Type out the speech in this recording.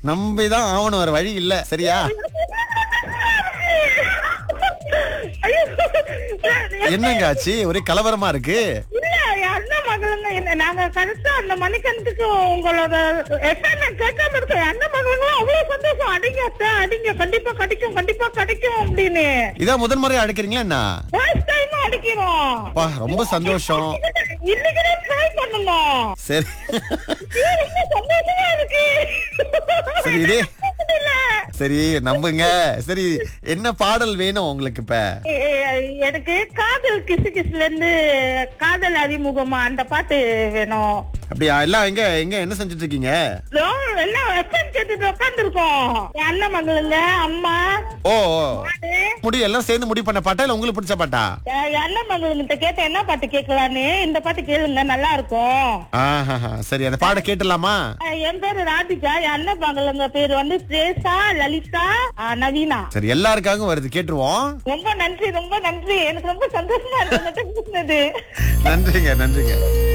நம்பிதான் ஆகணும் வேற வழி இல்ல சரியா ஐயோ. என்னங்க ஆச்சு ஒரே கலவரமா இருக்கு இல்ல என் அண்ணன் மகளுங்க என்ன நாங்க கரெக்டா அந்த மணிக்கணத்துக்கு உங்களோட எஸ்எம்எஸ் கேட்காம இருக்க என் அண்ணன் மகளுங்களும் அவ்வளவு சந்தோஷம் அடிங்க அத்தை அடிங்க கண்டிப்பா கிடைக்கும் கண்டிப்பா கிடைக்கும் அப்படின்னு இதான் முதல் முறையா அடிக்கிறீங்களா என்ன ஃபர்ஸ்ட் டைம் அடிக்கிறோம் அப்பா ரொம்ப சந்தோஷம் இன்னைக்கு ட்ரை பண்ணணும் சரி ஐயோ, ரொம்ப சந்தோஷமா இருக்கு சரி, இதே- இல்ல. சரி நம்புங்க சரி என்ன பாடல் வேணும் உங்களுக்கு இப்ப எ- எ- எனக்கு காதல் கிசு கிசுல இருந்து காதல் அறிமுகமா அந்த பாட்டு வேணும் அப்படியா எல்லாம் எங்க எங்க என்ன செஞ்சுட்டு இருக்கீங்க இதோ எல்லாம் எஃப்எம் கேட்டுட்டு உட்காந்துருக்கோம் என் அண்ணன் மகளுங்க அம்மா ஓ ஓ. நானு, முடி எல்லாம் சேர்ந்து முடிவு பண்ண பாட்டா இல்ல உங்களுக்கு பிடிச்ச பாட்டா என் என் அண்ணன் மகளுங்கிட்ட கேட்ட என்ன பாட்டு கேட்கலான்னு இந்த பாட்டு கேளுங்க நல்லா இருக்கும் ஆஹா சரி அந்த பாட கேட்டுலாமா அஹ் என் பேரு ராதிகா என் அண்ணன் மகளுங்க பேரு வந்து பிரேசா லலிதா அஹ் நவீனா சரி எல்லாருக்காகவும் வருது கேட்டுருவோம் ரொம்ப நன்றி ரொம்ப நன்றி எனக்கு ரொம்ப சந்தோஷமா இருக்கு உங்ககிட்ட பேசுனது நன்றிங்க நன்றிங்க